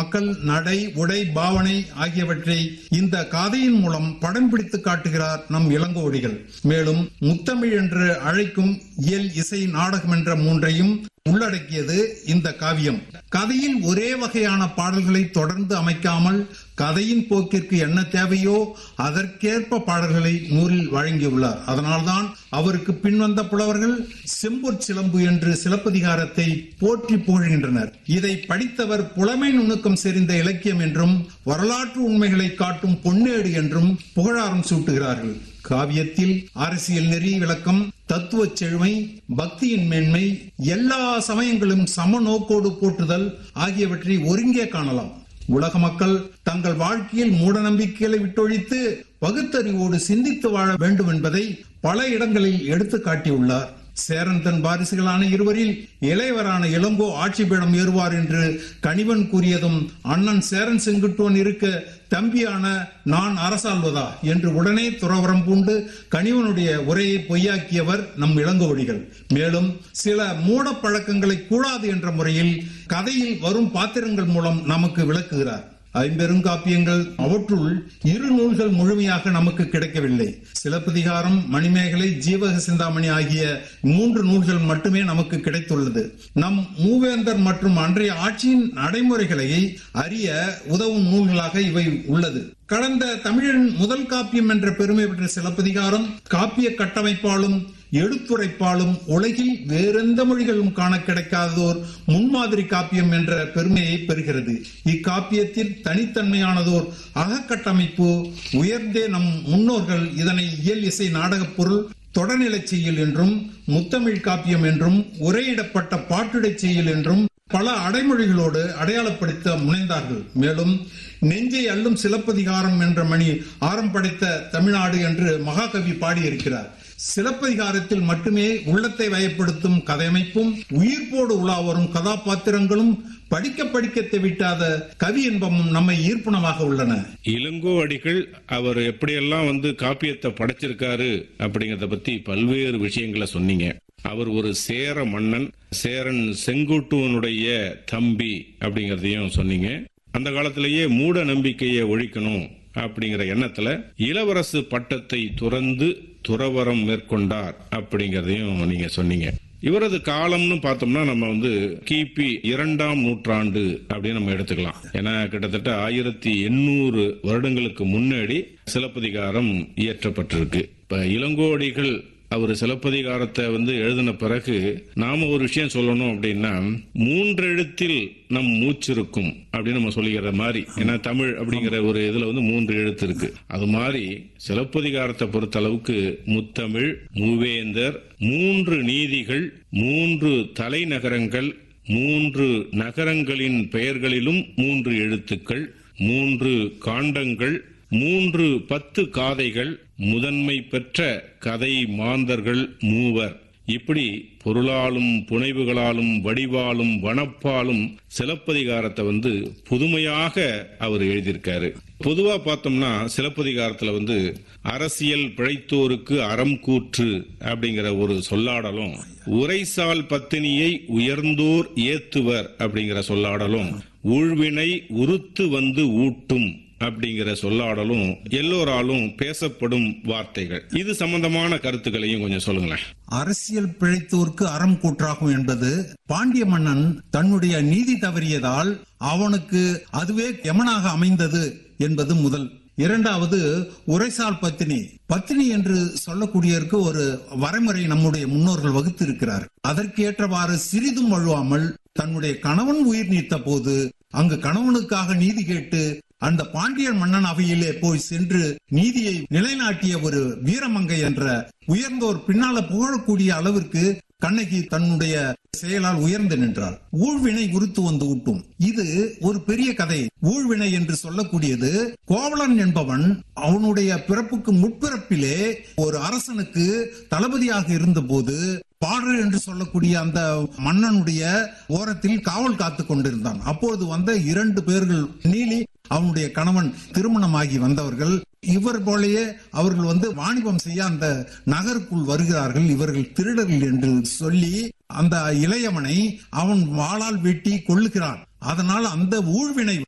மக்கள் நடை உடை பாவனை ஆகியவற்றை இந்த காதையின் மூலம் படம் பிடித்து காட்டுகிறார் நம் இளங்கோவடிகள் மேலும் முத்தமிழ் என்று அழைக்கும் இயல் இசை நாடகம் என்ற மூன்றையும் உள்ளடக்கியது இந்த காவியம் கதையில் ஒரே வகையான பாடல்களை தொடர்ந்து அமைக்காமல் கதையின் போக்கிற்கு என்ன தேவையோ அதற்கேற்ப பாடல்களை நூலில் வழங்கியுள்ளார் அதனால்தான் அவருக்கு பின்வந்த புலவர்கள் செம்பொற் சிலம்பு என்று சிலப்பதிகாரத்தை போற்றி புகழ்கின்றனர் இதை படித்தவர் புலமை நுணுக்கம் செறிந்த இலக்கியம் என்றும் வரலாற்று உண்மைகளை காட்டும் பொன்னேடு என்றும் புகழாரம் சூட்டுகிறார்கள் காவியத்தில் அரசியல் நெறி விளக்கம் தத்துவ செழுமை பக்தியின் மேன்மை எல்லா சமயங்களும் சம நோக்கோடு போற்றுதல் ஆகியவற்றை ஒருங்கே காணலாம் உலக மக்கள் தங்கள் வாழ்க்கையில் மூட நம்பிக்கைகளை விட்டொழித்து பகுத்தறிவோடு சிந்தித்து வாழ வேண்டும் என்பதை பல இடங்களில் எடுத்து காட்டியுள்ளார் சேரன் தன் வாரிசுகளான இருவரில் இளையவரான இளங்கோ ஆட்சி பீடம் ஏறுவார் என்று கணிவன் கூறியதும் அண்ணன் சேரன் செங்குட்டுவன் இருக்க தம்பியான நான் அரசாள்வதா என்று உடனே துறவரம் பூண்டு கணிவனுடைய உரையை பொய்யாக்கியவர் நம் இளங்கோவடிகள் மேலும் சில மூட பழக்கங்களை கூடாது என்ற முறையில் கதையில் வரும் பாத்திரங்கள் மூலம் நமக்கு விளக்குகிறார் ஐம்பெருங்காப்பியங்கள் அவற்றுள் இரு நூல்கள் முழுமையாக நமக்கு கிடைக்கவில்லை சிலப்பதிகாரம் மணிமேகலை ஜீவக சிந்தாமணி ஆகிய மூன்று நூல்கள் மட்டுமே நமக்கு கிடைத்துள்ளது நம் மூவேந்தர் மற்றும் அன்றைய ஆட்சியின் நடைமுறைகளை அறிய உதவும் நூல்களாக இவை உள்ளது கடந்த தமிழின் முதல் காப்பியம் என்ற பெருமை பெற்ற சிலப்பதிகாரம் காப்பிய கட்டமைப்பாலும் எடுத்துரைப்பாலும் உலகில் வேறெந்த மொழிகளும் காண கிடைக்காததோர் முன்மாதிரி காப்பியம் என்ற பெருமையை பெறுகிறது இக்காப்பியத்தில் தனித்தன்மையானதோர் அகக்கட்டமைப்பு உயர்ந்தே நம் முன்னோர்கள் இதனை இயல் இசை நாடகப் பொருள் தொடர்நிலை செய்யல் என்றும் முத்தமிழ் காப்பியம் என்றும் உரையிடப்பட்ட பாட்டுடை செய்யல் என்றும் பல அடைமொழிகளோடு அடையாளப்படுத்த முனைந்தார்கள் மேலும் நெஞ்சை அள்ளும் சிலப்பதிகாரம் என்ற மணி ஆரம் படைத்த தமிழ்நாடு என்று மகாகவி பாடியிருக்கிறார் சிலப்பதிகாரத்தில் மட்டுமே உள்ளத்தை வயப்படுத்தும் கதையமைப்பும் உயிர்ப்போடு உலா வரும் கதாபாத்திரங்களும் படிக்க படிக்க தெவிட்டாத கவி இன்பமும் நம்மை ஈர்ப்பனமாக உள்ளன இளங்கோ அடிகள் அவர் எப்படியெல்லாம் வந்து காப்பியத்தை படைச்சிருக்காரு அப்படிங்கறத பத்தி பல்வேறு விஷயங்களை சொன்னீங்க அவர் ஒரு சேர மன்னன் சேரன் செங்குட்டுவனுடைய தம்பி அப்படிங்கறதையும் சொன்னீங்க அந்த காலத்திலேயே மூட நம்பிக்கையை ஒழிக்கணும் அப்படிங்கிற எண்ணத்துல இளவரசு பட்டத்தை துறந்து துறவரம் மேற்கொண்டார் அப்படிங்கறதையும் நீங்க சொன்னீங்க இவரது காலம்னு பார்த்தோம்னா நம்ம வந்து கிபி இரண்டாம் நூற்றாண்டு அப்படின்னு நம்ம எடுத்துக்கலாம் ஏன்னா கிட்டத்தட்ட ஆயிரத்தி எண்ணூறு வருடங்களுக்கு முன்னாடி சிலப்பதிகாரம் இயற்றப்பட்டிருக்கு இப்ப இளங்கோடிகள் அவர் சிலப்பதிகாரத்தை வந்து எழுதின பிறகு நாம ஒரு விஷயம் சொல்லணும் அப்படின்னா மூன்றெழுத்தில் நம் மூச்சிருக்கும் அப்படின்னு நம்ம சொல்லிக்கிற மாதிரி ஏன்னா தமிழ் அப்படிங்கிற ஒரு இதுல வந்து மூன்று எழுத்து இருக்கு அது மாதிரி சிலப்பதிகாரத்தை பொறுத்த அளவுக்கு முத்தமிழ் மூவேந்தர் மூன்று நீதிகள் மூன்று தலைநகரங்கள் மூன்று நகரங்களின் பெயர்களிலும் மூன்று எழுத்துக்கள் மூன்று காண்டங்கள் மூன்று பத்து காதைகள் முதன்மை பெற்ற கதை மாந்தர்கள் மூவர் இப்படி பொருளாலும் புனைவுகளாலும் வடிவாலும் வனப்பாலும் சிலப்பதிகாரத்தை வந்து புதுமையாக அவர் எழுதியிருக்காரு பொதுவா பார்த்தோம்னா சிலப்பதிகாரத்துல வந்து அரசியல் பிழைத்தோருக்கு அறம் கூற்று அப்படிங்கிற ஒரு சொல்லாடலும் உரைசால் பத்தினியை உயர்ந்தோர் ஏத்துவர் அப்படிங்கிற சொல்லாடலும் ஊழ்வினை உருத்து வந்து ஊட்டும் அப்படிங்கிற சொல்லாடலும் எல்லோராலும் பேசப்படும் வார்த்தைகள் இது சம்பந்தமான கருத்துக்களையும் கொஞ்சம் சொல்லுங்களேன் அரசியல் பிழைத்தோர்க்கு அறம் கூற்றாகும் என்பது பாண்டிய மன்னன் தன்னுடைய நீதி தவறியதால் அவனுக்கு அதுவே யமனாக அமைந்தது என்பது முதல் இரண்டாவது உரைசால் பத்தினி பத்தினி என்று சொல்லக்கூடியதற்கு ஒரு வரைமுறை நம்முடைய முன்னோர்கள் வகுத்து இருக்கிறார் அதற்கு ஏற்றவாறு சிறிதும் வழுவாமல் தன்னுடைய கணவன் உயிர் நீத்த போது அங்கு கணவனுக்காக நீதி கேட்டு அந்த பாண்டியன் மன்னன் அவையிலே போய் சென்று நீதியை நிலைநாட்டிய ஒரு வீரமங்கை என்ற உயர்ந்தோர் பின்னால புகழக்கூடிய அளவிற்கு கண்ணகி தன்னுடைய செயலால் உயர்ந்து நின்றார் ஊழ்வினை உருத்து வந்து ஊட்டும் இது ஒரு பெரிய கதை ஊழ்வினை என்று சொல்லக்கூடியது கோவலன் என்பவன் அவனுடைய பிறப்புக்கு முற்பிறப்பிலே ஒரு அரசனுக்கு தளபதியாக இருந்தபோது பாடல் என்று சொல்லக்கூடிய அந்த மன்னனுடைய ஓரத்தில் காவல் காத்து கொண்டிருந்தான் அப்பொழுது வந்த இரண்டு பேர்கள் நீலி அவனுடைய கணவன் திருமணமாகி வந்தவர்கள் இவர் போலயே அவர்கள் வந்து வாணிபம் செய்ய அந்த நகருக்குள் வருகிறார்கள் இவர்கள் திருடர்கள் என்று சொல்லி அந்த இளையவனை அவன் வாளால் வெட்டி கொள்ளுகிறான் அதனால் அந்த ஊழ்வினை